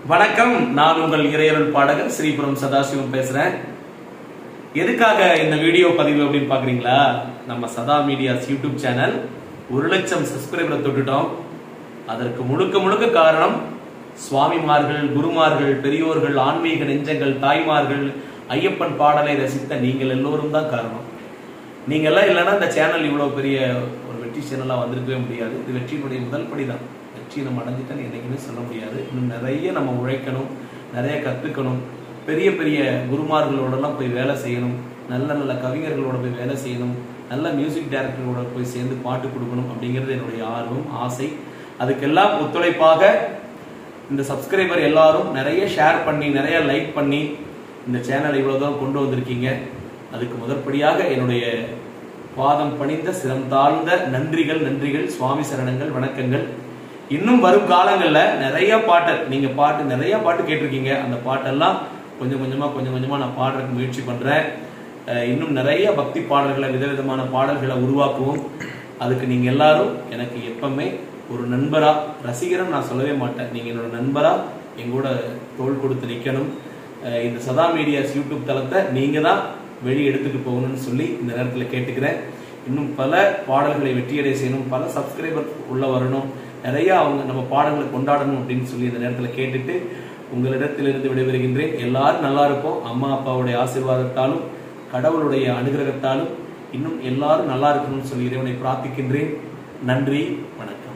வணக்கம் நான் உங்கள் இறையருள் பாடகர் ஸ்ரீபுரம் சதாசிவம் பேசுறேன் எதுக்காக இந்த வீடியோ பதிவு அப்படின்னு பாக்குறீங்களா நம்ம சதா மீடியாஸ் யூடியூப் சேனல் ஒரு லட்சம் சப்ஸ்கிரைபரை தொட்டுட்டோம் அதற்கு முழுக்க முழுக்க காரணம் சுவாமிமார்கள் குருமார்கள் பெரியோர்கள் ஆன்மீக நெஞ்சங்கள் தாய்மார்கள் ஐயப்பன் பாடலை ரசித்த நீங்கள் எல்லோரும் தான் காரணம் நீங்க எல்லாம் இல்லைன்னா இந்த சேனல் இவ்வளவு பெரிய ஒரு வெற்றி சேனலா வந்திருக்கவே முடியாது இது வெற்றியினுடைய முதல் படி தான் வெற்றி நம்ம அடைஞ்சிட்டேன்னு என்னைக்குமே சொல்ல முடியாது இன்னும் நிறைய நம்ம உழைக்கணும் நிறைய கத்துக்கணும் பெரிய பெரிய குருமார்களோடலாம் போய் வேலை செய்யணும் நல்ல நல்ல கவிஞர்களோட போய் வேலை செய்யணும் நல்ல மியூசிக் டைரக்டரோட போய் சேர்ந்து பாட்டு கொடுக்கணும் அப்படிங்கிறது என்னுடைய ஆர்வம் ஆசை அதுக்கெல்லாம் ஒத்துழைப்பாக இந்த சப்ஸ்கிரைபர் எல்லாரும் நிறைய ஷேர் பண்ணி நிறைய லைக் பண்ணி இந்த சேனலை இவ்வளவு தூரம் கொண்டு வந்திருக்கீங்க அதுக்கு முதற்படியாக என்னுடைய பாதம் பணிந்த சிரம் தாழ்ந்த நன்றிகள் நன்றிகள் சுவாமி சரணங்கள் வணக்கங்கள் இன்னும் வரும் காலங்கள்ல நிறைய பாட்டு நீங்க பாட்டு நிறைய பாட்டு கேட்டிருக்கீங்க அந்த பாட்டெல்லாம் கொஞ்சம் கொஞ்சமா கொஞ்சம் கொஞ்சமா நான் பாடுறதுக்கு முயற்சி பண்றேன் அஹ் இன்னும் நிறைய பக்தி பாடல்களை விதவிதமான பாடல்களை உருவாக்குவோம் அதுக்கு நீங்க எல்லாரும் எனக்கு எப்பவுமே ஒரு நண்பரா ரசிகரம் நான் சொல்லவே மாட்டேன் நீங்க என்னோட நண்பரா எங்கூட தோள் கொடுத்து நிக்கணும் அஹ் இந்த சதா மீடியாஸ் யூடியூப் தளத்தை நீங்க தான் வெளியே எடுத்துட்டு போகணும்னு சொல்லி இந்த நேரத்தில் கேட்டுக்கிறேன் இன்னும் பல பாடல்களை வெற்றியடை செய்யணும் பல சப்ஸ்கிரைபர் உள்ள வரணும் நிறைய அவங்க நம்ம பாடல்களை கொண்டாடணும் அப்படின்னு சொல்லி இந்த நேரத்தில் கேட்டுட்டு உங்களிடத்திலிருந்து விடைபெறுகின்றேன் எல்லாரும் நல்லா இருப்போம் அம்மா அப்பாவுடைய ஆசீர்வாதத்தாலும் கடவுளுடைய அனுகிரகத்தாலும் இன்னும் எல்லாரும் நல்லா இருக்கணும்னு சொல்லி இறைவனை பிரார்த்திக்கின்றேன் நன்றி வணக்கம்